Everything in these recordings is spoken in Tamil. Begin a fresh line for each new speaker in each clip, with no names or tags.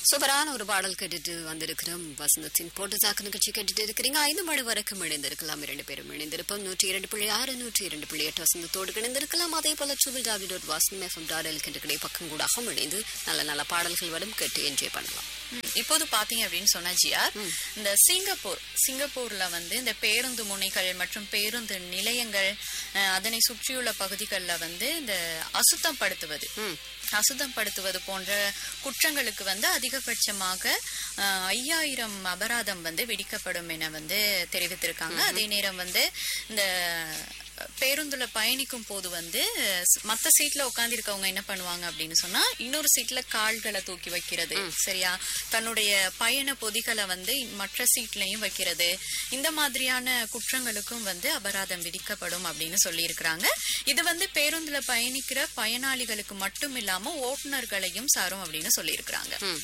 சூப்பரான ஒரு பாடல் கேட்டுட்டு வந்திருக்கிறோம் வசந்தத்தின் போட்டு தாக்கு நிகழ்ச்சி கேட்டுட்டு இருக்கிறீங்க ஐந்து மணி வரைக்கும் இணைந்திருக்கலாம் இரண்டு பேரும் இணைந்திருப்போம் நூற்றி இரண்டு புள்ளி ஆறு நூற்றி இரண்டு புள்ளி எட்டு வசந்தத்தோடு இணைந்திருக்கலாம் அதே போல சுவில் டாபி டாட் வாசன் எஃப்எம் டாட் எல்கின்ற கிடை பக்கம் கூடாகவும் இணைந்து நல்ல நல்ல பாடல்கள் வரும் கேட்டு என்ஜாய் பண்ணலாம்
ம், இப்போது பாத்தீங்க அப்படின்னு சொன்னா ஜிஆர் இந்த சிங்கப்பூர் சிங்கப்பூர்ல வந்து இந்த பேருந்து முனைகள் மற்றும் பேருந்து நிலையங்கள் அஹ், அதனை சுற்றியுள்ள பகுதிகளில் வந்து இந்த அசுத்தம் படுத்துவது அசுத்தம் படுத்துவது போன்ற குற்றங்களுக்கு வந்து அதிகபட்சமாக அஹ், ஐயாயிரம் அபராதம் வந்து விதிக்கப்படும் என வந்து தெரிவித்திருக்காங்க அதே நேரம் வந்து இந்த பேருந்துல பயணிக்கும் போது வந்து ஸ்- மத்த சீட்ல உட்கார்ந்திருக்கவங்க என்ன பண்ணுவாங்க அப்படின்னு சொன்னா இன்னொரு சீட்ல கால்களை தூக்கி வைக்கிறது சரியா தன்னுடைய பயண பொதிகளை வந்து மற்ற சீட்லயும் வைக்கிறது இந்த மாதிரியான குற்றங்களுக்கும் வந்து அபராதம் விதிக்கப்படும் அப்படின்னு சொல்லியிருக்கிறாங்க இது வந்து பேருந்துல பயணிக்கிற பயனாளிகளுக்கு மட்டும் இல்லாம ஓட்டுநர்களையும் சாரும் அப்படின்னு சொல்லியிருக்கிறாங்க
ம்.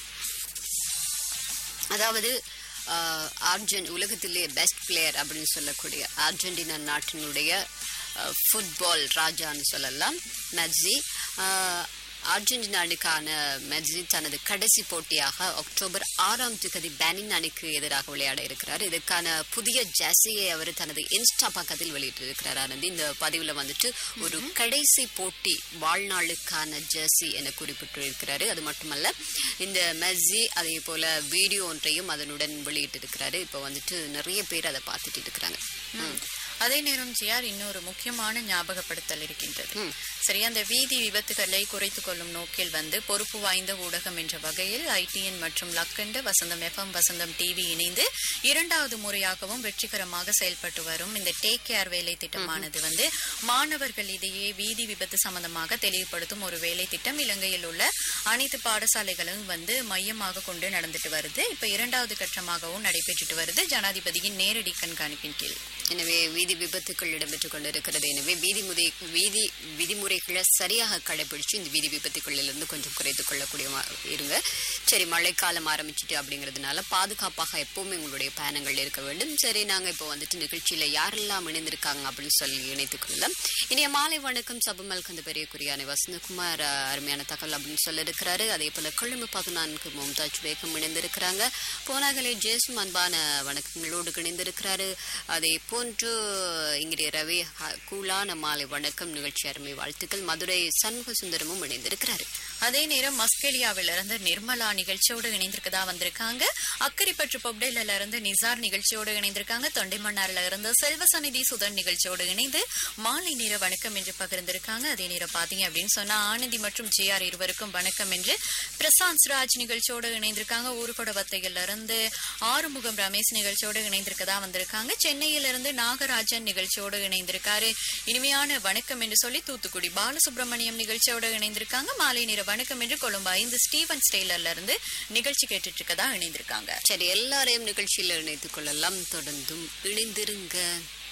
அதாவது ஆஹ், அர்ஜென்ட் உலகத்திலே பெஸ்ட் பிளேயர் அப்படின்னு சொல்லக்கூடிய அர்ஜென்டினா நாட்டினுடைய ஆஹ், ஃபுட்பால் ராஜான்னு சொல்லலாம் மெட்ஸி ஆஹ், அர்ஜென்டினா அணிக்கான மெட்ஸி தனது கடைசி போட்டியாக அக்டோபர் ஆறாம் தேதி பெனின் அணிக்கு எதிராக விளையாட இருக்கிறார் இதுக்கான புதிய ஜெர்சியை அவர் தனது இன்ஸ்டா பக்கத்தில் வெளியிட்டிருக்கிறார் ஆனந்தி இந்த பதிவுல வந்துட்டு ஒரு கடைசி போட்டி வாழ்நாளுக்கான ஜெர்சி என குறிப்பிட்டிருக்கிறாரு அது மட்டுமல்ல இந்த மெஸ்ஸி அதே போல வீடியோ ஒன்றையும் அதனுடன் வெளியிட்டிருக்கிறாரு இப்போ வந்துட்டு நிறைய பேர் அதை பார்த்துட்டு இருக்கிறாங்க ம்.
அதே நேரம் ஜிஆர் இன்னொரு முக்கியமான ஞாபகப்படுத்தல் இருக்கின்றது சரியா அந்த வீதி விபத்துகளை குறைத்துக் கொள்ளும் நோக்கில் வந்து பொறுப்பு வாய்ந்த ஊடகம் என்ற வகையில் ஐடிஎன் மற்றும் லக்கண்ட வசந்தம் எஃப்எம் வசந்தம் டிவி இணைந்து இரண்டாவது முறையாகவும் வெற்றிகரமாக செயல்பட்டு வரும் இந்த டேக் கேர் வேலை திட்டமானது வந்து மாணவர்களிடையே வீதி விபத்து சம்பந்தமாக தெளிவுபடுத்தும் ஒரு வேலை திட்டம் இலங்கையில் உள்ள அனைத்து பாடசாலைகளும் வந்து மையமாக கொண்டு நடந்துட்டு வருது இப்ப இரண்டாவது கட்டமாகவும் நடைபெற்றுட்டு வருது ஜனாதிபதியின் நேரடி கண்காணிப்பின் கீழ்
எனவே வீதி விபத்துக்கள் இடம்பெற்றுக் கொண்டிருக்கிறது எனவே வீதி முறை வீதி விதிமுறைகளை சரியாக கடைபிடிச்சு இந்த வீதி விபத்துக்களிலிருந்து கொஞ்சம் குறைத்துக் கொள்ளக்கூடிய மா- இருங்க சரி மழைக்காலம் ஆரம்பிச்சிட்டு அப்படிங்கிறதுனால பாதுகாப்பாக எப்பவுமே உங்களுடைய பயணங்கள் இருக்க வேண்டும் சரி நாங்க இப்போ வந்துட்டு நிகழ்ச்சியில யாரெல்லாம் இணைந்திருக்காங்க அப்படின்னு சொல்லி இணைத்துக் கொள்ளலாம் இனிய மாலை வணக்கம் சபமல் கந்த பெரிய குறியான வசந்தகுமார் அஹ், அருமையான தகவல் அப்படின்னு சொல்லியிருக்கிறாரு அதே போல கொழும்பு பதினான்கு மும்தாஜ் பேகம் இணைந்திருக்கிறாங்க போனாகலே ஜேசும் அன்பான வணக்கங்களோடு இணைந்திருக்கிறாரு அதே போன்று இங்கே ரவி ஹ- கூலான மாலை வணக்கம் நிகழ்ச்சி அருமை வாழ்த்துக்கள் மதுரை சண்முக சுந்தரமும் இணைந்திருக்கிறாரு
அதே நேரம் மஸ்கெலியாவில இருந்து நிர்மலா நிகழ்ச்சியோடு இணைந்திருக்கதா வந்திருக்காங்க அக்கரிப்பற்று பொப்டேல இருந்து நிசார் நிகழ்ச்சியோடு இணைந்திருக்காங்க தொண்டைமன்னார்ல இருந்து செல்வசநிதி சுதன் நிகழ்ச்சியோடு இணைந்து மாலை நேர வணக்கம் என்று பகிர்ந்திருக்காங்க அதே நேரம் பாத்தீங்க அப்படின்னு சொன்னா ஆனந்தி மற்றும் ஜிஆர் இருவருக்கும் வணக்கம் என்று பிரசாந்த் ராஜ் நிகழ்ச்சியோடு இணைந்திருக்காங்க ஊருகொடவத்தையில இருந்து ஆறுமுகம் ரமேஷ் நிகழ்ச்சியோடு இணைந்திருக்கதா வந்திருக்காங்க சென்னையில இருந்து நாகராஜன் நிகழ்ச்சியோடு இணைந்திருக்காரு இனிமையான வணக்கம் என்று சொல்லி தூத்துக்குடி பாலசுப்ரமணியம் நிகழ்ச்சியோடு இணைந்திருக்காங்க மாலை நேர வணக்கம் என்று கொழும்பு ஐந்து ஸ்டீவன் ஸ்டெய்லர்ல இருந்து நிகழ்ச்சி கேட்டுட்டு இருக்கதா இணைந்திருக்காங்க
சரி எல்லாரையும் நிகழ்ச்சியில் இணைத்துக் கொள்ளலாம் தொடர்ந்தும் இணைந்திருங்க